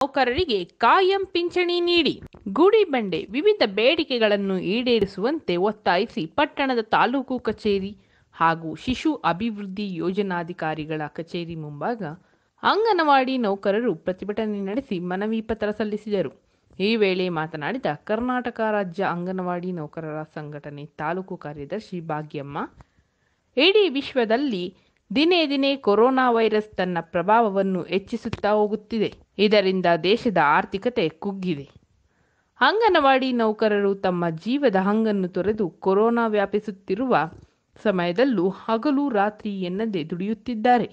ನೌಕರರಿಗೆ ಕಾಯಂ ಪಿಂಚಣಿ ನೀಡಿ ಗುಡಿಬಂಡೆ ವಿವಿಧ ಬೇಡಿಕೆಗಳನ್ನು ಈಡೇರಿಸುವಂತೆ ಒತ್ತಾಯಿಸಿ ಪಟ್ಟಣದ ತಾಲೂಕು ಕಚೇರಿ ಹಾಗೂ ಶಿಶು ಅಭಿವೃದ್ಧಿ ಯೋಜನಾಧಿಕಾರಿಗಳ ಕಚೇರಿ ಮುಂಭಾಗ ಅಂಗನವಾಡಿ ನೌಕರರು ಪ್ರತಿಭಟನೆ ನಡೆಸಿ ಮನವಿ ಪತ್ರ ಸಲ್ಲಿಸಿದರು ಈ ವೇಳೆ ಮಾತನಾಡಿದ ಕರ್ನಾಟಕ ರಾಜ್ಯ ಅಂಗನವಾಡಿ ನೌಕರರ ಸಂಘಟನೆ ತಾಲೂಕು ಕಾರ್ಯದರ್ಶಿ ಭಾಗ್ಯಮ್ಮ ಇಡೀ ವಿಶ್ವದಲ್ಲಿ ದಿನೇ ದಿನೇ ಕೊರೋನಾ ವೈರಸ್ ತನ್ನ ಪ್ರಭಾವವನ್ನು ಹೆಚ್ಚಿಸುತ್ತಾ ಹೋಗುತ್ತಿದೆ ಇದರಿಂದ ದೇಶದ ಆರ್ಥಿಕತೆ ಕುಗ್ಗಿದೆ ಅಂಗನವಾಡಿ ನೌಕರರು ತಮ್ಮ ಜೀವದ ಹಂಗನ್ನು ತೊರೆದು ಕೊರೋನಾ ವ್ಯಾಪಿಸುತ್ತಿರುವ ಸಮಯದಲ್ಲೂ ಹಗಲು ರಾತ್ರಿ ಎನ್ನದೇ ದುಡಿಯುತ್ತಿದ್ದಾರೆ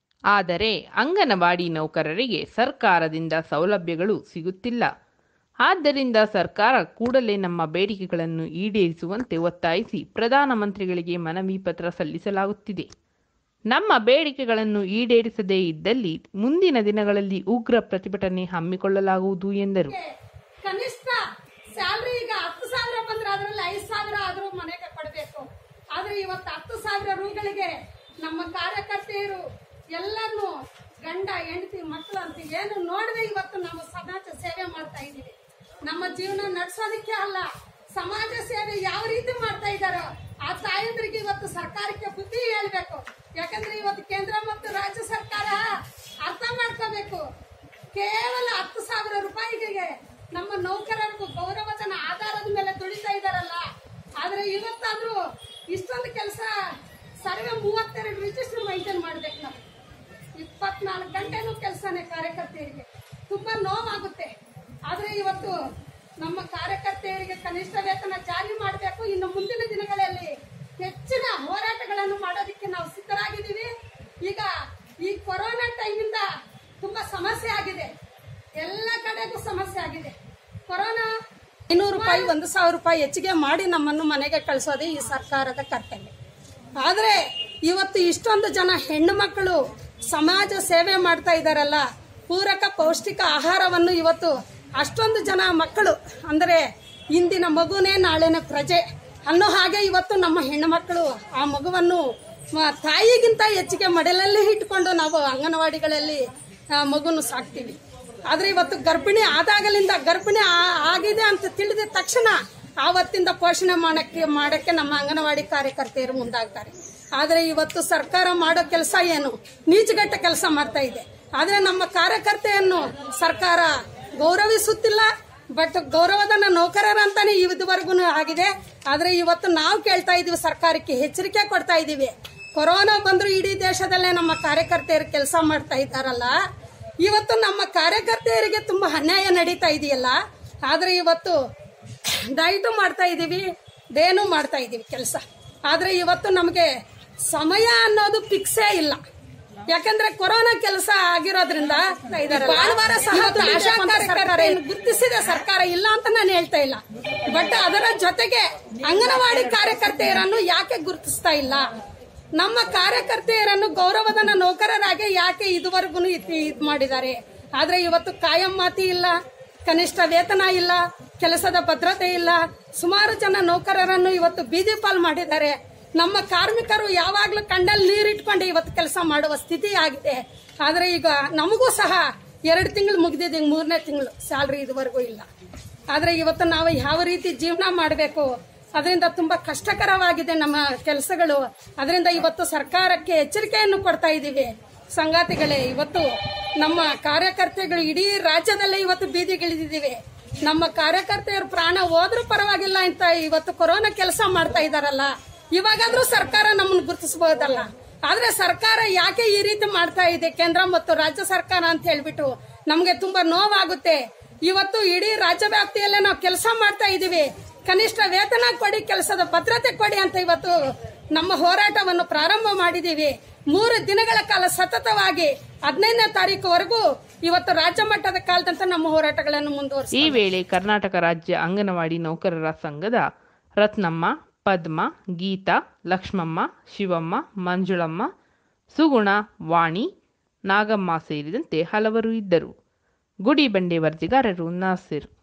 ಆದರೆ ಅಂಗನವಾಡಿ ನೌಕರರಿಗೆ ಸರ್ಕಾರದಿಂದ ಸೌಲಭ್ಯಗಳು ಸಿಗುತ್ತಿಲ್ಲ ಆದ್ದರಿಂದ ಸರ್ಕಾರ ಕೂಡಲೇ ನಮ್ಮ ಬೇಡಿಕೆಗಳನ್ನು ಈಡೇರಿಸುವಂತೆ ಒತ್ತಾಯಿಸಿ ಪ್ರಧಾನಮಂತ್ರಿಗಳಿಗೆ ಮನವಿ ಪತ್ರ ಸಲ್ಲಿಸಲಾಗುತ್ತಿದೆ ನಮ್ಮ ಬೇಡಿಕೆಗಳನ್ನು ಈಡೇರಿಸದೇ ಇದ್ದಲ್ಲಿ ಮುಂದಿನ ದಿನಗಳಲ್ಲಿ ಉಗ್ರ ಪ್ರತಿಭಟನೆ ಹಮ್ಮಿಕೊಳ್ಳಲಾಗುವುದು ಎಂದರು ಕನಿಷ್ಠ ಸ್ಯಾಲ್ರಿ ಈಗ ಹತ್ತು ಸಾವಿರ ಬಂದ್ರೆ ಅದರಲ್ಲಿ ಐದು ಸಾವಿರ ಆದ್ರೂ ಮನೆಗೆ ಕೊಡಬೇಕು ಆದ್ರೆ ಇವತ್ತು ಹತ್ತು ಸಾವಿರ ರೂಗಳಿಗೆ ನಮ್ಮ ಕಾರ್ಯಕರ್ತೆಯರು ಎಲ್ಲರನ್ನು ಗಂಡ ಹೆಂಡತಿ ಮಕ್ಕಳು ಅಂತ ಏನು ನೋಡದೆ ಇವತ್ತು ನಾವು ಸಮಾಜ ಸೇವೆ ಮಾಡ್ತಾ ಇದ್ದೀವಿ ನಮ್ಮ ಜೀವನ ನಡೆಸೋದಕ್ಕೆ ಅಲ್ಲ ಸಮಾಜ ಸೇವೆ ಯಾವ ರೀತಿ ಮಾಡ್ತಾ ಇದ್ದಾರೋ ಆ ತಾಯಂದ್ರಿಗೆ ಇವತ್ತು ಸರ್ಕಾರಕ್ಕೆ ಬುದ್ಧಿ ಹೇಳ್ಬೇಕು ಯಾಕಂದ್ರೆ ಇವತ್ತು ಕೇಂದ್ರ ಮತ್ತು ರಾಜ್ಯ ಸರ್ಕಾರ ಅರ್ಥ ಮಾಡ್ಕೋಬೇಕು ಕೇವಲ ಹತ್ತು ಸಾವಿರ ರೂಪಾಯಿಗೆ ನಮ್ಮ ನೌಕರರಿಗೂ ಗೌರವಧನ ಆಧಾರದ ಮೇಲೆ ದುಡಿತಾ ಇದಾರಲ್ಲ ಆದ್ರೆ ಇವತ್ತಾದ್ರೂ ಇಷ್ಟೊಂದು ಕೆಲಸ ಸರ್ವೆ ಮೂವತ್ತೆರಡು ರಿಜಿಸ್ಟರ್ ಮೈಂಟೈನ್ ಮಾಡ್ಬೇಕು ನಾವು ಇಪ್ಪತ್ನಾಲ್ಕು ಗಂಟೆನೂ ಕೆಲಸನೇ ಕಾರ್ಯಕರ್ತೆಯರಿಗೆ ತುಂಬಾ ನೋವಾಗುತ್ತೆ ಆದ್ರೆ ಇವತ್ತು ನಮ್ಮ ಕಾರ್ಯಕರ್ತೆಯರಿಗೆ ಕನಿಷ್ಠ ವೇತನ ಜಾರಿ ಮಾಡಬೇಕು ಇನ್ನು ಮುಂದಿನ ದಿನಗಳಲ್ಲಿ ಹೆಚ್ಚಿನ ಹೋರಾಟಗಳನ್ನು ಮಾಡೋದಕ್ಕೆ ನಾವು ಸಿದ್ಧರಾಗಿದ್ದೀವಿ ಈಗ ಈ ಕೊರೋನಾ ಟೈಮಿಂದ ತುಂಬಾ ಸಮಸ್ಯೆ ಆಗಿದೆ ಎಲ್ಲ ಕಡೆಗೂ ಸಮಸ್ಯೆ ಆಗಿದೆ ಕೊರೋನಾ ಐನೂರು ರೂಪಾಯಿ ಒಂದು ಸಾವಿರ ರೂಪಾಯಿ ಹೆಚ್ಚಿಗೆ ಮಾಡಿ ನಮ್ಮನ್ನು ಮನೆಗೆ ಕಳಿಸೋದೇ ಈ ಸರ್ಕಾರದ ಕರ್ತವ್ಯ ಆದ್ರೆ ಇವತ್ತು ಇಷ್ಟೊಂದು ಜನ ಹೆಣ್ಣು ಮಕ್ಕಳು ಸಮಾಜ ಸೇವೆ ಮಾಡ್ತಾ ಇದಾರಲ್ಲ ಪೂರಕ ಪೌಷ್ಟಿಕ ಆಹಾರವನ್ನು ಇವತ್ತು ಅಷ್ಟೊಂದು ಜನ ಮಕ್ಕಳು ಅಂದರೆ ಇಂದಿನ ಮಗುನೇ ನಾಳೆನ ಪ್ರಜೆ ಅನ್ನೋ ಹಾಗೆ ಇವತ್ತು ನಮ್ಮ ಹೆಣ್ಣು ಮಕ್ಕಳು ಆ ಮಗುವನ್ನು ಮ- ತಾಯಿಗಿಂತ ಹೆಚ್ಚಿಗೆ ಮಡಲಲ್ಲಿ ಇಟ್ಕೊಂಡು ನಾವು ಅಂಗನವಾಡಿಗಳಲ್ಲಿ ಆ, ಮಗುನು ಸಾಕ್ತೀವಿ ಆದ್ರೆ ಇವತ್ತು ಗರ್ಭಿಣಿ ಆದಾಗಲಿಂದ ಗರ್ಭಿಣಿ ಆ- ಆಗಿದೆ ಅಂತ ತಿಳಿದ ತಕ್ಷಣ ಆವತ್ತಿಂದ ಪೋಷಣೆ ಮಾಡಕ್ಕೆ ಮಾಡಕ್ಕೆ ನಮ್ಮ ಅಂಗನವಾಡಿ ಕಾರ್ಯಕರ್ತೆಯರು ಮುಂದಾಗ್ತಾರೆ ಆದ್ರೆ ಇವತ್ತು ಸರ್ಕಾರ ಮಾಡೋ ಕೆಲಸ ಏನು ನೀಚಗಟ್ಟ ಕೆಲಸ ಮಾಡ್ತಾ ಇದೆ ಆದ್ರೆ ನಮ್ಮ ಕಾರ್ಯಕರ್ತೆಯನ್ನು ಸರ್ಕಾರ ಗೌರವಿಸುತ್ತಿಲ್ಲ ಬಟ್ ಗೌರವಧನ ನೌಕರರ ಅಂತಾನೆ ಇದುವರೆಗೂ ಆಗಿದೆ ಆದ್ರೆ ಇವತ್ತು ನಾವು ಕೇಳ್ತಾ ಇದೀವಿ ಸರ್ಕಾರಕ್ಕೆ ಎಚ್ಚರಿಕೆ ಕೊಡ್ತಾ ಇದೀವಿ ಕೊರೋನಾ ಬಂದ್ರು ಇಡೀ ದೇಶದಲ್ಲೇ ನಮ್ಮ ಕಾರ್ಯಕರ್ತೆಯರು ಕೆಲಸ ಮಾಡ್ತಾ ಇದ್ದಾರಲ್ಲ ಇವತ್ತು ನಮ್ಮ ಕಾರ್ಯಕರ್ತೆಯರಿಗೆ ತುಂಬಾ ಅನ್ಯಾಯ ನಡೀತಾ ಇದೆಯಲ್ಲ ಆದ್ರೆ ಇವತ್ತು ದಯಟು ಮಾಡ್ತಾ ಇದೀವಿ ದೇನು ಮಾಡ್ತಾ ಇದೀವಿ ಕೆಲಸ ಆದ್ರೆ ಇವತ್ತು ನಮಗೆ ಸಮಯ ಅನ್ನೋದು ಫಿಕ್ಸೇ ಇಲ್ಲ ಯಾಕಂದ್ರೆ ಕೊರೋನಾ ಕೆಲಸ ಆಗಿರೋದ್ರಿಂದ ಭಾನುವಾರ ಸಹ ಆಶಾ ಕಾರ್ಯಕರ್ತರನ್ನು ಗುರುತಿಸಿದೆ ಸರ್ಕಾರ ಇಲ್ಲ ಅಂತ ನಾನು ಹೇಳ್ತಾ ಇಲ್ಲ ಬಟ್ ಅದರ ಜೊತೆಗೆ ಅಂಗನವಾಡಿ ಕಾರ್ಯಕರ್ತೆಯರನ್ನು ಯಾಕೆ ಗುರುತಿಸ್ತಾ ಇಲ್ಲ ನಮ್ಮ ಕಾರ್ಯಕರ್ತೆಯರನ್ನು ಗೌರವಧನ ನೌಕರರಾಗಿ ಯಾಕೆ ಇದುವರೆಗೂ ಇದು ಮಾಡಿದ್ದಾರೆ ಆದ್ರೆ ಇವತ್ತು ಕಾಯಂ ಮಾತಿ ಇಲ್ಲ ಕನಿಷ್ಠ ವೇತನ ಇಲ್ಲ ಕೆಲಸದ ಭದ್ರತೆ ಇಲ್ಲ ಸುಮಾರು ಜನ ನೌಕರರನ್ನು ಇವತ್ತು ಬೀದಿ ಪಾಲ್ ಮಾಡಿದ್ದಾರೆ ನಮ್ಮ ಕಾರ್ಮಿಕರು ಯಾವಾಗ್ಲೂ ಕಂಡಲ್ಲಿ ನೀರಿಟ್ಕೊಂಡು ಇವತ್ತು ಕೆಲಸ ಮಾಡುವ ಸ್ಥಿತಿ ಆಗಿದೆ ಆದ್ರೆ ಈಗ ನಮಗೂ ಸಹ ಎರಡು ತಿಂಗಳು ಮುಗಿದಿದೆ ಮೂರನೇ ತಿಂಗಳು ಸ್ಯಾಲ್ರಿ ಇದುವರೆಗೂ ಇಲ್ಲ ಆದ್ರೆ ಇವತ್ತು ನಾವು ಯಾವ ರೀತಿ ಜೀವನ ಮಾಡಬೇಕು ಅದರಿಂದ ತುಂಬಾ ಕಷ್ಟಕರವಾಗಿದೆ ನಮ್ಮ ಕೆಲಸಗಳು ಅದರಿಂದ ಇವತ್ತು ಸರ್ಕಾರಕ್ಕೆ ಎಚ್ಚರಿಕೆಯನ್ನು ಕೊಡ್ತಾ ಇದ್ದೀವಿ ಸಂಗಾತಿಗಳೇ ಇವತ್ತು ನಮ್ಮ ಕಾರ್ಯಕರ್ತೆಗಳು ಇಡೀ ರಾಜ್ಯದಲ್ಲೇ ಇವತ್ತು ಬೀದಿಗಿಳಿದಿದ್ದೀವಿ ನಮ್ಮ ಕಾರ್ಯಕರ್ತೆಯರ ಪ್ರಾಣ ಹೋದ್ರೂ ಪರವಾಗಿಲ್ಲ ಅಂತ ಇವತ್ತು ಕೊರೋನಾ ಕೆಲಸ ಮಾಡ್ತಾ ಇದಾರಲ್ಲ ಇವಾಗಾದ್ರೂ ಸರ್ಕಾರ ನಮ್ಮನ್ನು ಗುರುತಿಸಬಹುದಲ್ಲ ಆದ್ರೆ ಸರ್ಕಾರ ಯಾಕೆ ಈ ರೀತಿ ಮಾಡ್ತಾ ಇದೆ ಕೇಂದ್ರ ಮತ್ತು ರಾಜ್ಯ ಸರ್ಕಾರ ಅಂತ ಹೇಳ್ಬಿಟ್ಟು ನಮ್ಗೆ ತುಂಬಾ ನೋವಾಗುತ್ತೆ ಇವತ್ತು ಇಡೀ ರಾಜ್ಯ ವ್ಯಾಪ್ತಿಯಲ್ಲೇ ನಾವು ಕೆಲಸ ಮಾಡ್ತಾ ಇದೀವಿ ಕನಿಷ್ಠ ವೇತನ ಕೊಡಿ ಕೆಲಸದ ಭದ್ರತೆ ಕೊಡಿ ಅಂತ ಇವತ್ತು ನಮ್ಮ ಹೋರಾಟವನ್ನು ಪ್ರಾರಂಭ ಮಾಡಿದೀವಿ ಮೂರು ದಿನಗಳ ಕಾಲ ಸತತವಾಗಿ ಹದಿನೈದನೇ ತಾರೀಕುವರೆಗೂ ಇವತ್ತು ರಾಜ್ಯ ಮಟ್ಟದ ಕಾಲದಂತ ನಮ್ಮ ಹೋರಾಟಗಳನ್ನು ಮುಂದುವರಿಸಿ ಈ ವೇಳೆ ಕರ್ನಾಟಕ ರಾಜ್ಯ ಅಂಗನವಾಡಿ ನೌಕರರ ಸಂಘದ ರತ್ನಮ್ಮ ಪದ್ಮ ಗೀತಾ ಲಕ್ಷ್ಮಮ್ಮ ಶಿವಮ್ಮ ಮಂಜುಳಮ್ಮ ಸುಗುಣ ವಾಣಿ ನಾಗಮ್ಮ ಸೇರಿದಂತೆ ಹಲವರು ಇದ್ದರು ಗುಡಿ ಬಂಡೆ ವರದಿಗಾರರು ನಾಸಿರ್